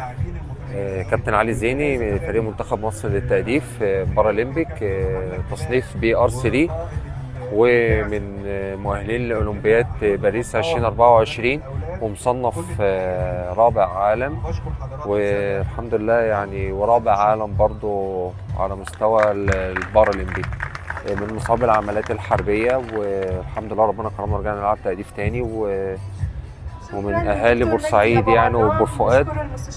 آه، كابتن علي زيني فريق منتخب مصر للتأديف آه، بارالمبيك آه، تصنيف بي ار 3 ومن آه، مؤهلين لأولمبياد باريس 2024 ومصنف آه، رابع عالم والحمد لله يعني ورابع عالم برضو على مستوى ال- البارالمبيك آه، من مصاب العمليات الحربية والحمد لله ربنا كرمنا ورجعنا نلعب تأديف تاني و ومن اهالي بورسعيد يعني وبور فؤاد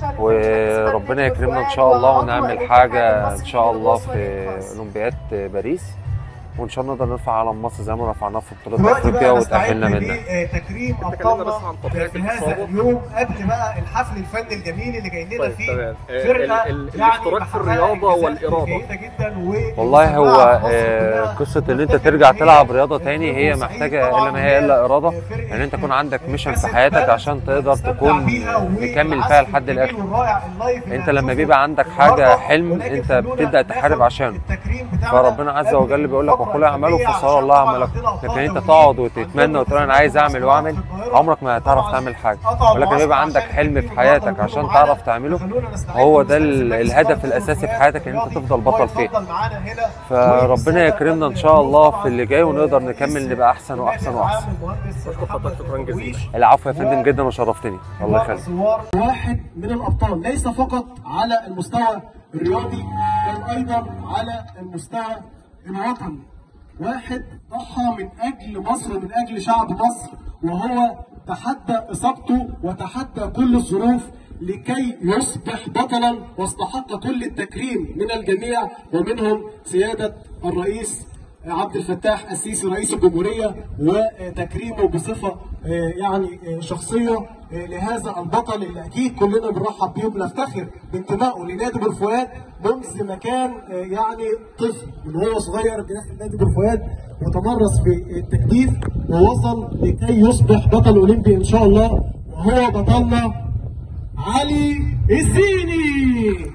وربنا يكرمنا ان شاء الله ونعمل حاجه ان شاء الله في اولمبياد باريس وان شاء الله نقدر نرفع علم مصر زي ما رفعناه في بطوله دلوقتي افريقيا بقى نستعد وتاهلنا منها لتكريم اتكلمنا بس عن ابطالنا طبيعة في هذا الإصابة. اليوم قبل بقى الحفل الفني الجميل اللي جاي لنا طيب فيه تمام آه، فرقه ال- ال- يعني الاشتراك في محققة الرياضة إنجازات والإرادة جيدة جدا و والله هو ومسمعة في مصر آه، كلها. قصه ان انت نفتكر ترجع إن هي تلعب رياضه تاني هي بورسعيد محتاجه طبعاً الا ما هي الا اراده فرقة ان انت يكون عندك ميشن في كأس حياتك البلد عشان تقدر ونستمتع تكون بيها مكمل والعزف فيها لحد الجميل الاخر والرائع اللايف اللي انت لما هنشوفه بيبقى عندك حاجه النهاردة. حلم ولكن انت خلونا بتبدا تحارب ناخد عشانه التكريم بتاعنا فربنا عز قبل وجل بيقول لك الفترة وقل اعملوا الجاية فسار عشان الله طبعاً عملكم عندنا لكن انت أبطال تقعد دوليين وتتمنى عندنا وتقول انا عايز اعمل واعمل في القاهرة. عمرك ما هتعرف طبعاً تعمل حاجه قطع ولكن معسكر بيبقى عندك عشان حلم في التكريم حياتك النهاردة عشان كله تعرف معانا. تعمله خلونا نستعد هو ده لمسلسل ال- ماكس الهدف برضه الاساسي في الرياضي حياتك ان انت تفضل بطل فيه ويتفضل معانا هنا فربنا يكرمنا ان شاء الله في اللي جاي ونقدر رئيس نكمل نبقى احسن واحسن واحسن المهندس بشكر محمد حضرتك شكراً جزيلاً. درويش. العفو يا فندم جدا وشرفتني الله يخليك زوار واحد من الابطال ليس فقط على المستوى الرياضي بل ايضا على المستوى الوطني واحد ضحى من اجل مصر ومن اجل شعب مصر وهو تحدى اصابته وتحدى كل الظروف لكي يصبح بطلا واستحق كل التكريم من الجميع ومنهم سياده الرئيس عبد الفتاح السيسي رئيس الجمهورية وتكريمه بصفة آه، يعني آه، شخصية آه، لهذا البطل اللي أكيد كلنا بنرحب بيه وبنفتخر بانتمائه لنادي بور فؤاد منذ ما كان آه، يعني طفل من هو صغير داخل نادي بور فؤاد وتمرس في التجديف ووصل لكي يصبح بطل أولمبي إن شاء الله وهو بطلنا علي الزيني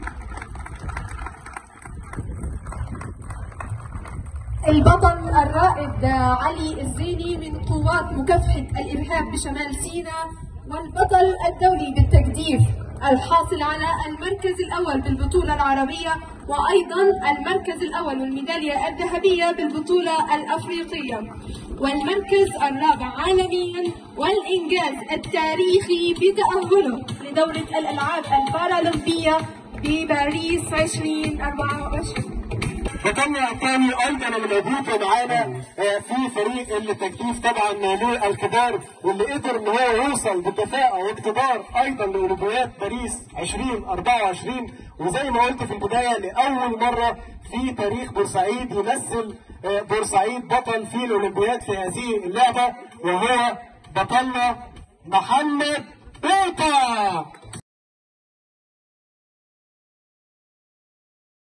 البطل الرائد علي الزيني من قوات مكافحة الإرهاب بشمال سيناء والبطل الدولي بالتجديف الحاصل على المركز الأول بالبطولة العربية وأيضا المركز الأول والميدالية الذهبية بالبطولة الأفريقية والمركز الرابع عالميا والإنجاز التاريخي بتأهله لدورة الألعاب البارالمبية بباريس 2024 بطلنا الثاني ايضا اللي موجود معانا آه، في فريق التجديف طبعا نامور الكبار واللي قدر ان هو يوصل بكفاءه واقتدار ايضا لاولمبياد باريس 2024 وزي ما قلت في البدايه لاول مره في تاريخ بورسعيد يمثل آه، بورسعيد بطل في الاولمبياد في هذه اللعبه وهو بطلنا محمد بيطه